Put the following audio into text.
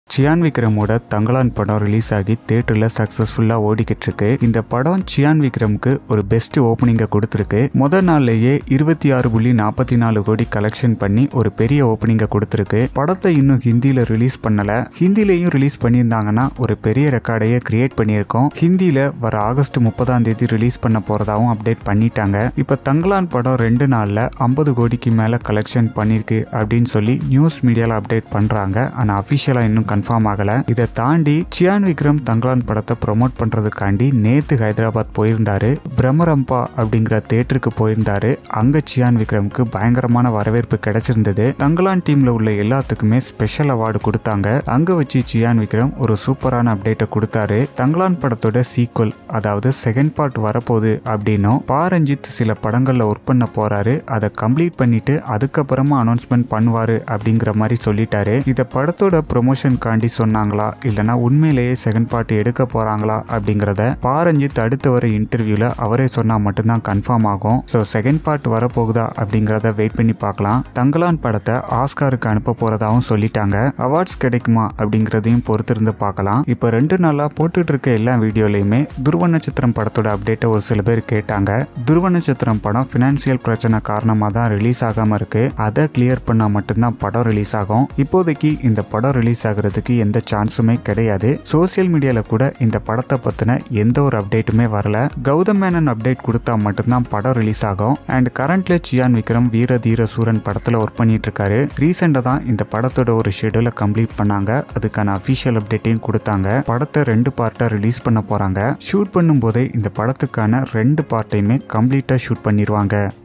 cyan விக்ரமோட Thangalaan படம் release ஆகி தேட்டரில் சக்ஸஸ்ஃபுல்லாக ஓடிக்கிட்டு இருக்கு இந்த படம் சியான் விக்ரம்க்கு ஒரு பெஸ்ட் ஓப்பனிங்கை கொடுத்துருக்கு முத நாள்லயே இருபத்தி ஆறு புள்ளி நாற்பத்தி நாலு கோடி கலெக்ஷன் பண்ணி ஒரு பெரிய ஓப்பனிங்கை கொடுத்துருக்கு படத்தை இன்னும் ஹிந்தியில் ரிலீஸ் பண்ணல ஹிந்திலையும் ரிலீஸ் பண்ணியிருந்தாங்கன்னா ஒரு பெரிய ரெக்கார்டையே கிரியேட் பண்ணியிருக்கோம் ஹிந்தியில் வர ஆகஸ்ட் முப்பதாம் தேதி ரிலீஸ் பண்ண போறதாவும் அப்டேட் பண்ணிட்டாங்க இப்போ தங்கலான் படம் ரெண்டு நாளில் ஐம்பது கோடிக்கு மேலே கலெக்ஷன் பண்ணியிருக்கு அப்படின்னு சொல்லி நியூஸ் மீடியாவில் அப்டேட் பண்ணுறாங்க ஆனால் அஃபிஷியலாக இன்னும் கன்ஃபார்ம் ஆகல இதை தாண்டி சியான் விக்ரம் தங்கலான் படத்தை ப்ரொமோட் பண்றதுக்காண்டி நேத்து ஹைதராபாத் போயிருந்தாரு பிரம்மரம்பா அப்படிங்கிற தேட்டருக்கு போயிருந்தாரு அங்க சியான் விக்ரம்க்கு பயங்கரமான வரவேற்பு கிடைச்சிருந்தது தங்கலான் டீம்ல உள்ள எல்லாத்துக்குமே ஸ்பெஷல் அவார்டு கொடுத்தாங்க அங்க வச்சு சியான் விக்ரம் ஒரு சூப்பரான அப்டேட்டை கொடுத்தாரு தங்கலான் படத்தோட சீக்வல் அதாவது செகண்ட் பார்ட் வரப்போகுது அப்படின்னும் பாரஞ்சித் சில படங்கள்ல ஒர்க் பண்ண போறாரு அதை கம்ப்ளீட் பண்ணிட்டு அதுக்கப்புறமா அனௌன்ஸ்மெண்ட் பண்ணுவாரு அப்படிங்கிற மாதிரி சொல்லிட்டாரு இத படத்தோட ப்ரொமோஷன் காண்டி சொன்னாங்களா இல்லனா உண்மையிலேயே செகண்ட் பார்ட் எடுக்க போறாங்களா அப்படிங்கறத பாரஞ்சித் அடுத்து வர இன்டர்வியூல அவரே சொன்னா மட்டும்தான் கன்ஃபார்ம் ஆகும் ஸோ செகண்ட் பார்ட் வரப்போகுதா அப்படிங்கறத வெயிட் பண்ணி பார்க்கலாம் தங்கலான் படத்தை ஆஸ்காருக்கு அனுப்ப போறதாவும் சொல்லிட்டாங்க அவார்ட்ஸ் கிடைக்குமா அப்படிங்கறதையும் பொறுத்திருந்து பார்க்கலாம் இப்போ ரெண்டு நாளா போட்டுட்டு இருக்க எல்லா வீடியோலையுமே துருவ நட்சத்திரம் படத்தோட அப்டேட்டை ஒரு சில பேர் கேட்டாங்க துருவ நட்சத்திரம் படம் ஃபினான்சியல் பிரச்சனை காரணமாக தான் ரிலீஸ் ஆகாம இருக்கு அதை கிளியர் பண்ணா மட்டும்தான் படம் ரிலீஸ் ஆகும் இப்போதைக்கு இந்த படம் ரிலீஸ் ஆகுறதுக்கு எந்த சான்ஸுமே கிடையாது சோசியல் மீடியால கூட இந்த படத்தை பத்தின எந்த ஒரு அப்டேட்டுமே வரல கௌதம் மேனன் அப்டேட் கொடுத்தா மட்டும்தான் படம் ரிலீஸ் ஆகும் அண்ட் கரண்ட்ல சியான் விக்ரம் வீர தீர சூரன் படத்துல ஒர்க் பண்ணிட்டு இருக்காரு ரீசெண்டா தான் இந்த படத்தோட ஒரு ஷெடியூலை கம்ப்ளீட் பண்ணாங்க அதுக்கான அஃபிஷியல் அப்டேட்டையும் கொடுத்தாங்க படத்தை ரெண்டு பார்ட்டா ரிலீஸ் பண்ண போறாங்க ஷூட் பண்ணும்போதே இந்த படத்துக்கான ரெண்டு பார்ட்டையுமே கம்ப்ளீட்டா ஷூட் பண்ணிடுவாங்க